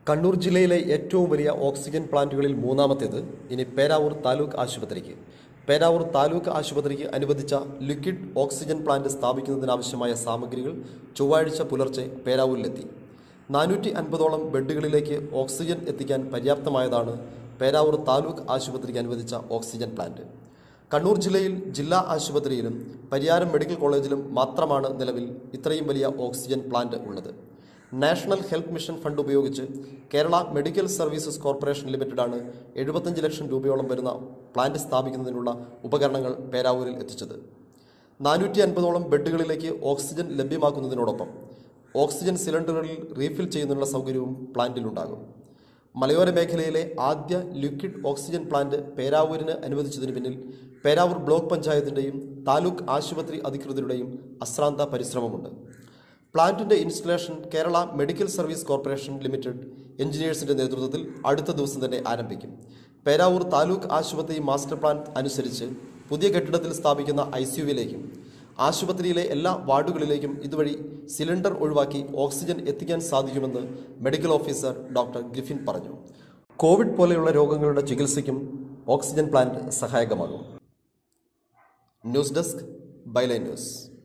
കണ്ണൂർ ജില്ലയിലെ ഏറ്റവും വലിയ ഓക്സിജൻ പ്ലാന്റുകളിൽ മൂന്നാമത്തേത് ഇനി പേരാവൂർ താലൂക്ക് ആശുപത്രിക്ക് പേരാവൂർ താലൂക്ക് ആശുപത്രിക്ക് അനുവദിച്ച ലിക്വിഡ് ഓക്സിജൻ പ്ലാന്റ് സ്ഥാപിക്കുന്നതിനാവശ്യമായ സാമഗ്രികൾ ചൊവ്വാഴ്ച പുലർച്ചെ പേരാവൂരിലെത്തി നാനൂറ്റി അൻപതോളം ബെഡുകളിലേക്ക് ഓക്സിജൻ എത്തിക്കാൻ പര്യാപ്തമായതാണ് പേരാവൂർ താലൂക്ക് ആശുപത്രിക്ക് അനുവദിച്ച ഓക്സിജൻ പ്ലാന്റ് കണ്ണൂർ ജില്ലയിൽ ജില്ലാ ആശുപത്രിയിലും പരിയാരം മെഡിക്കൽ കോളേജിലും മാത്രമാണ് നിലവിൽ ഇത്രയും വലിയ ഓക്സിജൻ പ്ലാന്റ് ഉള്ളത് നാഷണൽ ഹെൽത്ത് മിഷൻ ഫണ്ട് ഉപയോഗിച്ച് കേരള മെഡിക്കൽ സർവീസസ് കോർപ്പറേഷൻ ലിമിറ്റഡാണ് എഴുപത്തഞ്ച് ലക്ഷം രൂപയോളം വരുന്ന പ്ലാന്റ് സ്ഥാപിക്കുന്നതിനുള്ള ഉപകരണങ്ങൾ പേരാവൂരിൽ എത്തിച്ചത് നാനൂറ്റി അൻപതോളം ബെഡുകളിലേക്ക് ഓക്സിജൻ ലഭ്യമാക്കുന്നതിനോടൊപ്പം ഓക്സിജൻ സിലിണ്ടറുകളിൽ റീഫിൽ ചെയ്യുന്നതിനുള്ള സൗകര്യവും പ്ലാന്റിലുണ്ടാകും മലയോര മേഖലയിലെ ആദ്യ ലിക്വിഡ് ഓക്സിജൻ പ്ലാന്റ് പേരാവൂരിന് അനുവദിച്ചതിന് പിന്നിൽ പേരാവൂർ ബ്ലോക്ക് പഞ്ചായത്തിൻ്റെയും താലൂക്ക് ആശുപത്രി അധികൃതരുടെയും അശ്രാന്ത പരിശ്രമമുണ്ട് പ്ലാന്റിന്റെ installation Kerala medical service corporation limited എഞ്ചിനീയേഴ്സിന്റെ നേതൃത്വത്തിൽ അടുത്ത ദിവസം തന്നെ ആരംഭിക്കും പേരാവൂർ താലൂക്ക് ആശുപത്രി മാസ്റ്റർ പ്ലാൻ അനുസരിച്ച് പുതിയ കെട്ടിടത്തിൽ സ്ഥാപിക്കുന്ന ഐ സിയുവിലേക്കും ആശുപത്രിയിലെ എല്ലാ വാർഡുകളിലേക്കും ഇതുവഴി സിലിണ്ടർ ഒഴിവാക്കി ഓക്സിജൻ എത്തിക്കാൻ സാധിക്കുമെന്ന് മെഡിക്കൽ ഓഫീസർ ഡോക്ടർ ഗ്രിഫിൻ പറഞ്ഞു കോവിഡ് പോലെയുള്ള രോഗങ്ങളുടെ ചികിത്സയ്ക്കും ഓക്സിജൻ പ്ലാന്റ് സഹായകമാകും ന്യൂസ് ഡെസ്ക് ബൈലൈൻ ന്യൂസ്